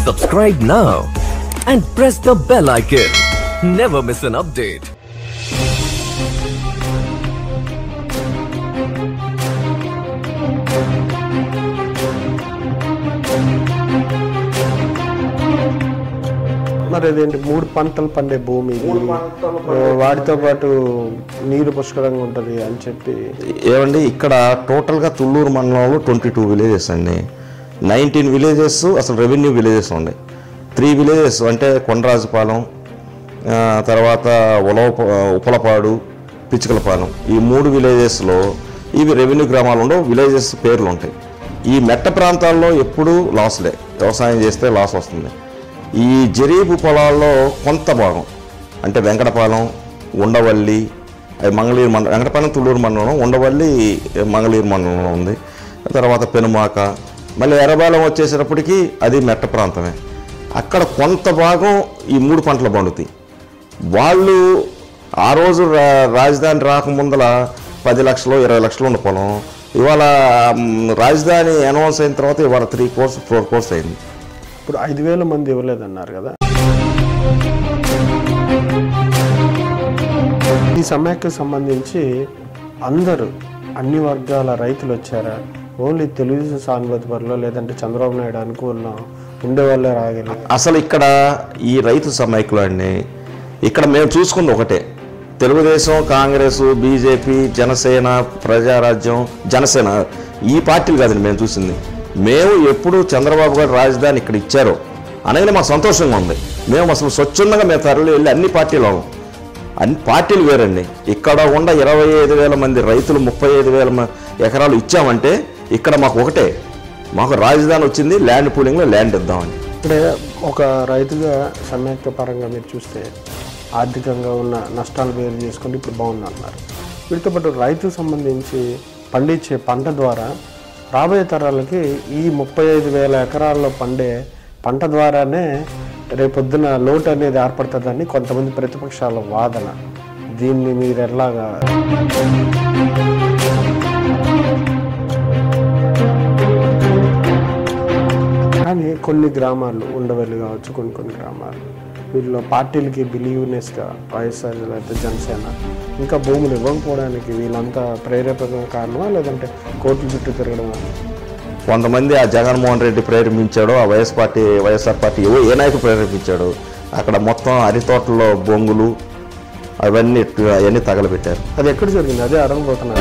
Subscribe now and press the bell icon. Never miss an update. మరి అదేంటి మూడు పంటలు పండే భూమి ఇది. వాటితో పాటు నీరు పుష్కలంగా ఉంటుంది అని చెప్పి ఏమండి ఇక్కడ టోటల్గా తుళ్ళూరు మండలంలో ట్వంటీ టూ విలేజెస్ అండి నైన్టీన్ విలేజెస్ అసలు రెవెన్యూ విలేజెస్ ఉన్నాయి త్రీ విలేజెస్ అంటే కొండరాజుపాలెం ఆ, తర్వాత ఉలవ ఉప్పలపాడు పిచ్చుకలపాలెం ఈ మూడు విలేజెస్లో ఇవి రెవెన్యూ గ్రామాలు ఉండవు విలేజెస్ పేర్లు ఉంటాయి ఈ మెట్ట ప్రాంతాల్లో ఎప్పుడూ లాస్లే వ్యవసాయం చేస్తే లాస్ వస్తుంది ఈ జరీబు పొలాల్లో కొంత భాగం అంటే వెంకటపాలెం ఉండవల్లి అది మంగళీరు మండలం వెంకటపాలెం తుళ్ళూరు మండలం ఉండవల్లి మంగళీరు మండలంలో ఉంది తర్వాత పెనుమాక మళ్ళీ ఎర్రబాలెం వచ్చేసేటప్పటికి అది మెట్ట ప్రాంతమే అక్కడ కొంత భాగం ఈ మూడు పంటలు పండుతాయి వాళ్ళు ఆ రోజు రా- రాజధాని రాకముందల పది లక్షలు ఇరవై లక్షలు ఉన్న పొలం ఇవాళ మ్, రాజధాని అనౌన్స్ అయిన తర్వాత ఇవాళ త్రీ కోర్స్ ఫోర్ కోర్స్ అయింది ఇప్పుడు ఐదు వేల మంది ఇవ్వలేదన్నారు కదా ఈ సమ్మెకు సంబంధించి అందరూ అన్ని వర్గాల రైతులు వచ్చారా ఓన్లీ తెలుగుదేశం సానుభూతి పరులు లేదంటే చంద్రబాబు నాయుడు అనుకూలం ఉండేవాళ్ళే రాగలి అసలు ఇక్కడ ఈ రైతు సమైక్యులు అండి ఇక్కడ మేము చూసుకుంది ఒకటే తెలుగుదేశం కాంగ్రెస్ బీజేపీ జనసేన ప్రజారాజ్యం జనసేన ఈ పార్టీలు కాదండి మేము చూసింది మేము ఎప్పుడు చంద్రబాబు గారు రాజధాని ఇక్కడ ఇచ్చారో అనగానే మాకు సంతోషంగా ఉంది మేము అసలు స్వచ్ఛందంగా మేము తరలి వెళ్ళి అన్ని పార్టీలు అన్ని పార్టీలు వేరండి ఇక్కడ ఉన్న ఇరవై ఐదు వేల మంది రైతులు ముప్పై ఐదు వేల మ- ఎకరాలు ఇచ్చామంటే ఇక్కడ మాకు ఒకటే మాకు రాజధాని వచ్చింది ల్యాండ్ పూలింగ్లో ల్యాండ్ ఇద్దామని అంటే ఒక రైతుగా సమ్యక్త పరంగా మీరు చూస్తే ఆర్థికంగా ఉన్న నష్టాలు వేరు చేసుకుంటే ఇప్పుడు బాగుందన్నారు వీటితో పాటు రైతుకు సంబంధించి పండించే పంట ద్వారా రాబోయే తరాలకి ఈ ముప్పై ఐదు వేల ఎకరాల్లో పండే పంట ద్వారానే రేపొద్దున లోటు అనేది ఏర్పడుతుందని కొంతమంది ప్రతిపక్షాల వాదన దీన్ని మీరు ఎలాగా కానీ కొన్ని గ్రామాలు ఉండవల్లి కావచ్చు కొన్ని కొన్ని గ్రామాలు వీళ్ళు పార్టీలకి బిలీవ్నెస్గా వైఎస్ఆర్ లేకపోతే జనసేన ఇంకా భూములు ఇవ్వకపోవడానికి వీళ్ళంతా ప్రేరేపక కారణమా లేదంటే కోర్టుల చుట్టూ తిరగడమా కొంతమంది ఆ జగన్మోహన్ రెడ్డి ప్రేరేపించాడో ఆ వైఎస్ పార్టీ వైఎస్ఆర్ పార్టీ ఏవో ఏ నాయకుడు ప్రేరేపించాడు అక్కడ మొత్తం అరితోటల్లో బొంగులు అవన్నీ అవన్నీ తగలబెట్టారు అది ఎక్కడ జరిగింది అదే అడగబోతున్నారు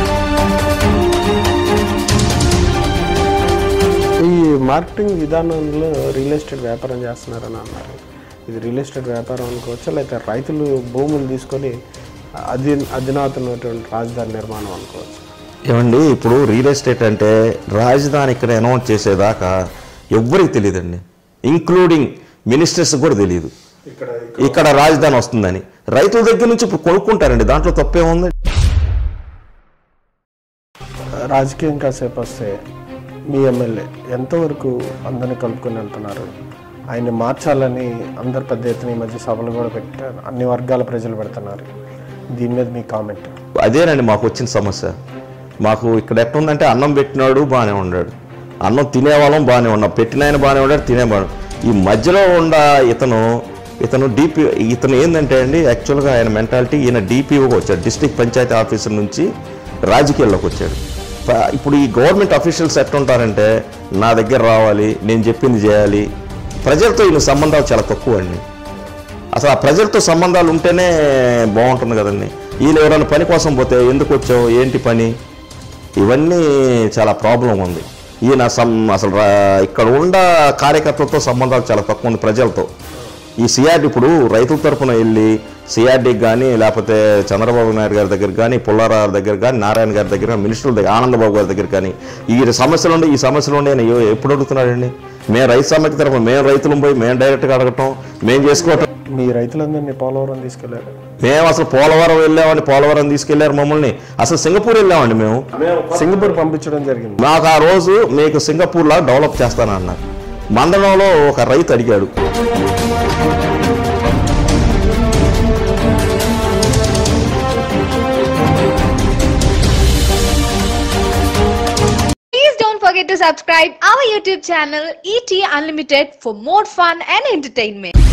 ఈ మార్కెటింగ్ విధానంలో రియల్ ఎస్టేట్ వ్యాపారం చేస్తున్నారని అన్నారు ఇది రియల్ ఎస్టేట్ వ్యాపారం అనుకోవచ్చా లేకపోతే రైతులు భూములు తీసుకొని అధి అధునాతనటువంటి రాజధాని నిర్మాణం అనుకోవచ్చు ఏమండి ఇప్పుడు రియల్ ఎస్టేట్ అంటే రాజధాని ఇక్కడ అనౌన్స్ చేసేదాకా ఎవ్వరికి తెలియదండి ఇంక్లూడింగ్ మినిస్టర్స్ కూడా తెలియదు ఇక్కడ రాజధాని వస్తుందని రైతుల దగ్గర నుంచి ఇప్పుడు కొనుక్కుంటారండి దాంట్లో తప్పే ఉంది రాజకీయం కాసేపు వస్తే మీ ఎమ్మెల్యే ఎంతవరకు అందరిని కలుపుకొని వెళ్తున్నారు ఆయన్ని మార్చాలని అందరు పెద్ద ఎత్తున ఈ మధ్య సభలు కూడా పెట్టారు అన్ని వర్గాల ప్రజలు పెడుతున్నారు దీని మీద మీ కామెంట్ అదేనండి మాకు వచ్చిన సమస్య మాకు ఇక్కడ ఎట్లుందంటే అన్నం పెట్టినాడు బాగానే ఉన్నాడు అన్నం తినేవాళ్ళం బాగానే ఉన్నాం పెట్టిన ఆయన బాగానే ఉన్నాడు తినేవాడు ఈ మధ్యలో ఉన్న ఇతను ఇతను డిపి ఇతను ఏంటంటే అండి యాక్చువల్గా ఆయన మెంటాలిటీ ఈయన డిపిఓగా వచ్చాడు డిస్ట్రిక్ట్ పంచాయతీ ఆఫీసర్ నుంచి రాజకీయాల్లోకి వచ్చాడు ప- ఇప్పుడు ఈ గవర్నమెంట్ అఫీషియల్స్ ఎట్లుంటారంటే నా దగ్గర రావాలి నేను చెప్పింది చేయాలి ప్రజలతో ఈయన సంబంధాలు చాలా తక్కువ అండి అసలు ఆ ప్రజలతో సంబంధాలు ఉంటేనే బాగుంటుంది కదండి వీళ్ళు ఎవరైనా పని కోసం పోతే ఎందుకు వచ్చావు ఏంటి పని ఇవన్నీ చాలా ప్రాబ్లం ఉంది ఈయన సం అసలు రా- ఇక్కడ ఉన్న కార్యకర్తలతో సంబంధాలు చాలా తక్కువ ఉంది ప్రజలతో ఈ సిఆర్డి ఇప్పుడు రైతుల తరపున వెళ్ళి సిఆర్డీకి కానీ లేకపోతే చంద్రబాబు నాయుడు గారి దగ్గర కానీ పుల్లారావు దగ్గర కానీ నారాయణ గారి దగ్గర మినిస్టర్ల దగ్గర ఆనందబాబు గారి దగ్గర కానీ ఈ సమస్యలు ఉండి ఈ సమస్యలు ఉండి ఆయన ఎ- ఎప్పుడు అడుగుతున్నాడండి మేము రైతు సమైక్య తరపున మేము రైతులం పోయి మేము డైరెక్ట్గా అడగటం మేము చేసుకోవటం మీ రైతులందరినీ పోలవరం తీసుకెళ్లారు మేము అసలు పోలవరం వెళ్ళామండి పోలవరం తీసుకెళ్లారు మమ్మల్ని అసలు సింగపూర్ వెళ్ళామండి మేము సింగపూర్ పంపించడం జరిగింది మాకు ఆ రోజు మీకు సింగపూర్ లా డెవలప్ చేస్తానన్నారు మండలంలో ఒక రైతు అడిగాడు Please don't forget forget to subscribe our YouTube channel ET Unlimited for more fun and entertainment.